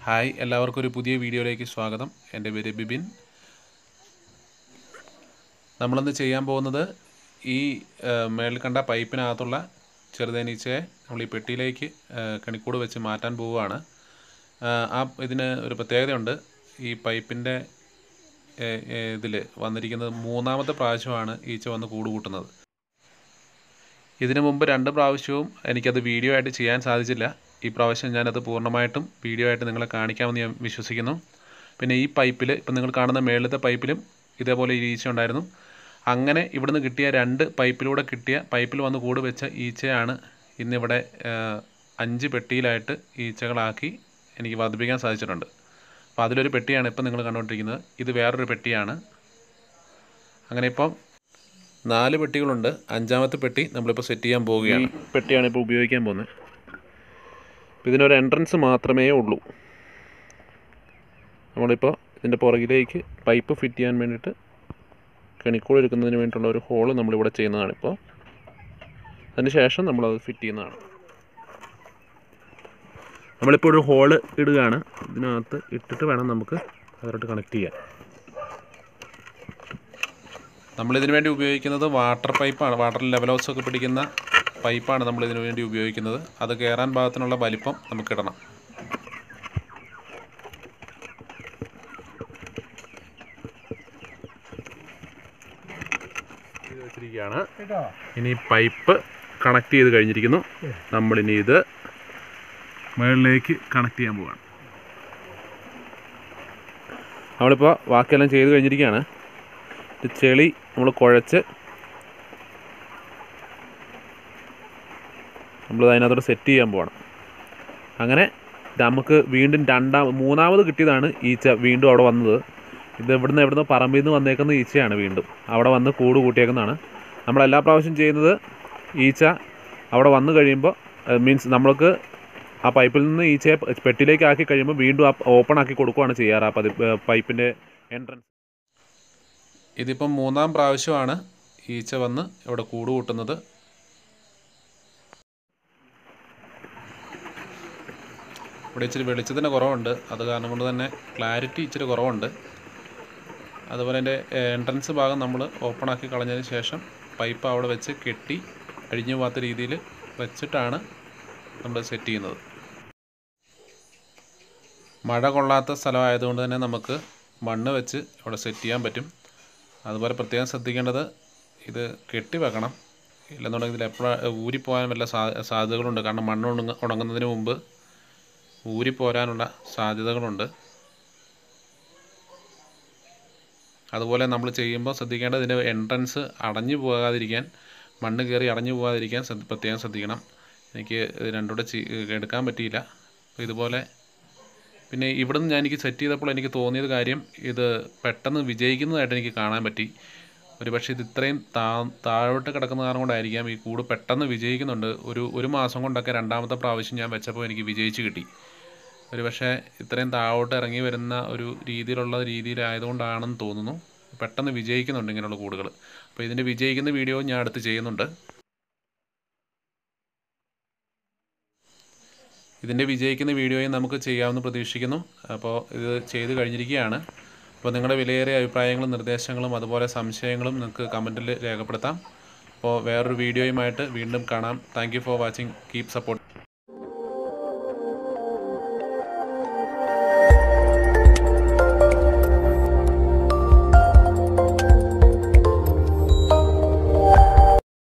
hi എല്ലാവർക്കും ഒരു പുതിയ വീഡിയോയിലേക്ക് സ്വാഗതം എൻ്റെ പേര് ബിബിൻ നമ്മളിന്ന് ചെയ്യാൻ പോകുന്നത് ഈ ആ, മേളിൽ കണ്ട പൈപ്പിനകത്തുള്ള ചെറുതേനീച്ചയെ നമ്മൾ ഈ പെട്ടിയിലേക്ക് ആ, കണിക്കൂട് വെച്ച് മാറ്റാൻ പോവുകയാണ് ആ, ആ ഇതിന് ഒരു പ്രത്യേകതയുണ്ട് ഈ പൈപ്പിൻ്റെ ഇതിൽ വന്നിരിക്കുന്നത് മൂന്നാമത്തെ പ്രാവശ്യമാണ് ഈച്ച വന്ന് കൂട് കൂട്ടുന്നത് ഇതിനു മുമ്പ് രണ്ട് പ്രാവശ്യവും എനിക്കത് വീഡിയോ ആയിട്ട് ചെയ്യാൻ സാധിച്ചില്ല ഈ പ്രാവശ്യം ഞാനത് പൂർണ്ണമായിട്ടും വീഡിയോ ആയിട്ട് നിങ്ങളെ കാണിക്കാമെന്ന് ഞാൻ വിശ്വസിക്കുന്നു പിന്നെ ഈ പൈപ്പിൽ ഇപ്പം നിങ്ങൾ കാണുന്ന മേളിലത്തെ പൈപ്പിലും ഇതേപോലെ ഈ ഈച്ച ഉണ്ടായിരുന്നു അങ്ങനെ ഇവിടുന്ന് കിട്ടിയ രണ്ട് പൈപ്പിലൂടെ കിട്ടിയ പൈപ്പിൽ വന്ന് കൂട് വെച്ച ഈച്ചയാണ് ഇന്നിവിടെ ആ, അഞ്ച് പെട്ടിയിലായിട്ട് ഈച്ചകളാക്കി എനിക്ക് വർദ്ധിപ്പിക്കാൻ സാധിച്ചിട്ടുണ്ട് അപ്പോൾ അതിലൊരു പെട്ടിയാണ് ഇപ്പം നിങ്ങൾ കണ്ടുകൊണ്ടിരിക്കുന്നത് ഇത് വേറൊരു പെട്ടിയാണ് അങ്ങനെ ഇപ്പം നാല് പെട്ടികളുണ്ട് അഞ്ചാമത്തെ പെട്ടി നമ്മളിപ്പോൾ സെറ്റ് ചെയ്യാൻ പോവുകയാണ് പെട്ടിയാണ് ഇപ്പോൾ ഉപയോഗിക്കാൻ പോകുന്നത് അപ്പോൾ ഇതിനൊരു എൻട്രൻസ് മാത്രമേ ഉള്ളൂ നമ്മളിപ്പോൾ ഇതിൻ്റെ പുറകിലേക്ക് പൈപ്പ് ഫിറ്റ് ചെയ്യാൻ വേണ്ടിയിട്ട് കെണിക്കോൾ എടുക്കുന്നതിന് വേണ്ടിയിട്ടുള്ള ഒരു ഹോള് നമ്മളിവിടെ ചെയ്യുന്നതാണ് ഇപ്പോൾ അതിന് ശേഷം നമ്മളത് ഫിറ്റ് ചെയ്യുന്നതാണ് നമ്മളിപ്പോൾ ഒരു ഹോള് ഇടുകയാണ് ഇതിനകത്ത് ഇട്ടിട്ട് വേണം നമുക്ക് അതിലോട്ട് കണക്ട് ചെയ്യാൻ നമ്മളിതിനു വേണ്ടി ഉപയോഗിക്കുന്നത് വാട്ടർ പൈപ്പാണ് വാട്ടർ ലെവലോസ് ഒക്കെ പിടിക്കുന്ന പൈപ്പാണ് നമ്മൾ ഇതിനു വേണ്ടി ഉപയോഗിക്കുന്നത് അത് കയറാൻ പാകത്തിനുള്ള വലിപ്പം നമുക്കിടണം ഇത് വെച്ചിരിക്കുകയാണ് ഇനി പൈപ്പ് കണക്ട് ചെയ്ത് കഴിഞ്ഞിരിക്കുന്നു നമ്മളിനി ഇത് മുകളിലേക്ക് കണക്ട് ചെയ്യാൻ പോവുകയാണ് നമ്മളിപ്പോൾ ബാക്കിയെല്ലാം ചെയ്ത് കഴിഞ്ഞിരിക്കുകയാണ് ഇത് ചെളി നമ്മൾ കുഴച്ച് നമ്മൾ അതിനകത്തോട്ട് സെറ്റ് ചെയ്യാൻ പോകണം അങ്ങനെ നമുക്ക് വീണ്ടും രണ്ടാം മൂന്നാമത് കിട്ടിയതാണ് ഈച്ച വീണ്ടും അവിടെ വന്നത് ഇത് ഇവിടുന്ന് എവിടുന്ന് പറമ്പിൽ നിന്ന് വന്നേക്കുന്ന ഈച്ചയാണ് വീണ്ടും അവിടെ വന്ന് കൂട് കൂട്ടിയേക്കുന്നതാണ് നമ്മൾ എല്ലാ പ്രാവശ്യം ചെയ്യുന്നത് ഈച്ച അവിടെ വന്നു കഴിയുമ്പോൾ മീൻസ് നമ്മൾക്ക് ആ പൈപ്പിൽ നിന്ന് ഈച്ചയെ പെട്ടിയിലേക്ക് ആക്കി കഴിയുമ്പോൾ വീണ്ടും ആ ഓപ്പൺ ആക്കി കൊടുക്കുകയാണ് ചെയ്യാറ് ആ പതി പൈപ്പിൻ്റെ എൻട്രൻസ് ഇതിപ്പം മൂന്നാം പ്രാവശ്യമാണ് ഈച്ച വന്ന് ഇവിടെ കൂട് കൂട്ടുന്നത് ഇവിടെ ഇച്ചിരി വെളിച്ചത്തിന് കുറവുണ്ട് അത് കാരണം കൊണ്ട് തന്നെ ക്ലാരിറ്റി ഇച്ചിരി കുറവുണ്ട് അതുപോലെ എൻ്റെ എൻട്രൻസ് ഭാഗം നമ്മൾ ഓപ്പൺ ആക്കി കളഞ്ഞതിന് ശേഷം പൈപ്പ് അവിടെ വെച്ച് കെട്ടി അഴിഞ്ഞു പോകാത്ത രീതിയിൽ വെച്ചിട്ടാണ് നമ്മൾ സെറ്റ് ചെയ്യുന്നത് മഴ കൊള്ളാത്ത സ്ഥലമായതുകൊണ്ട് തന്നെ നമുക്ക് മണ്ണ് വെച്ച് ഇവിടെ സെറ്റ് ചെയ്യാൻ പറ്റും അതുപോലെ പ്രത്യേകം ശ്രദ്ധിക്കേണ്ടത് ഇത് കെട്ടി വെക്കണം ഇല്ലെന്നുണ്ടെങ്കിൽ ഇതിൽ എപ്പോഴും ഊരിപ്പോകാൻ വല്ല സാ സാധ്യതകളുണ്ട് കാരണം മണ്ണ് ഉണങ്ങ ഉണങ്ങുന്നതിന് മുമ്പ് ഊരിപ്പോരാനുള്ള സാധ്യതകളുണ്ട് അതുപോലെ നമ്മൾ ചെയ്യുമ്പോൾ ശ്രദ്ധിക്കേണ്ടത് ഇതിൻ്റെ എൻട്രൻസ് അടഞ്ഞു പോകാതിരിക്കാൻ മണ്ണ് കയറി അടഞ്ഞു പോകാതിരിക്കാൻ ശ്രദ്ധ പ്രത്യേകം ശ്രദ്ധിക്കണം എനിക്ക് ഇത് രണ്ടുകൂടെ ചെ എടുക്കാൻ പറ്റിയില്ല അപ്പോൾ ഇതുപോലെ പിന്നെ ഇവിടുന്ന് ഞാൻ എനിക്ക് സെറ്റ് ചെയ്തപ്പോൾ എനിക്ക് തോന്നിയത് കാര്യം ഇത് പെട്ടെന്ന് വിജയിക്കുന്നതായിട്ട് എനിക്ക് കാണാൻ പറ്റി ഒരു പക്ഷേ ഇത് ഇത്രയും താ താഴോട്ട് കിടക്കുന്ന കാരണം കൊണ്ടായിരിക്കാം ഈ കൂട് പെട്ടെന്ന് വിജയിക്കുന്നുണ്ട് ഒരു ഒരു മാസം കൊണ്ടൊക്കെ രണ്ടാമത്തെ പ്രാവശ്യം ഞാൻ വെച്ചപ്പോൾ എനിക്ക് വിജയിച്ച് കിട്ടി ഒരു പക്ഷേ ഇത്രയും താഴോട്ട് ഇറങ്ങി വരുന്ന ഒരു രീതിയിലുള്ള രീതിയിലായതുകൊണ്ടാണെന്ന് തോന്നുന്നു പെട്ടെന്ന് വിജയിക്കുന്നുണ്ട് ഇങ്ങനെയുള്ള കൂടുകൾ അപ്പോൾ ഇതിൻ്റെ വിജയിക്കുന്ന വീഡിയോ ഞാൻ അടുത്ത് ചെയ്യുന്നുണ്ട് ഇതിൻ്റെ വിജയിക്കുന്ന വീഡിയോയും നമുക്ക് ചെയ്യാമെന്ന് പ്രതീക്ഷിക്കുന്നു അപ്പോൾ ഇത് ചെയ്ത് കഴിഞ്ഞിരിക്കുകയാണ് അപ്പോൾ നിങ്ങളുടെ വിലയേറിയ അഭിപ്രായങ്ങളും നിർദ്ദേശങ്ങളും അതുപോലെ സംശയങ്ങളും നിങ്ങൾക്ക് കമൻറ്റിൽ രേഖപ്പെടുത്താം അപ്പോൾ വേറൊരു വീഡിയോയുമായിട്ട് വീണ്ടും കാണാം thank for watching keep support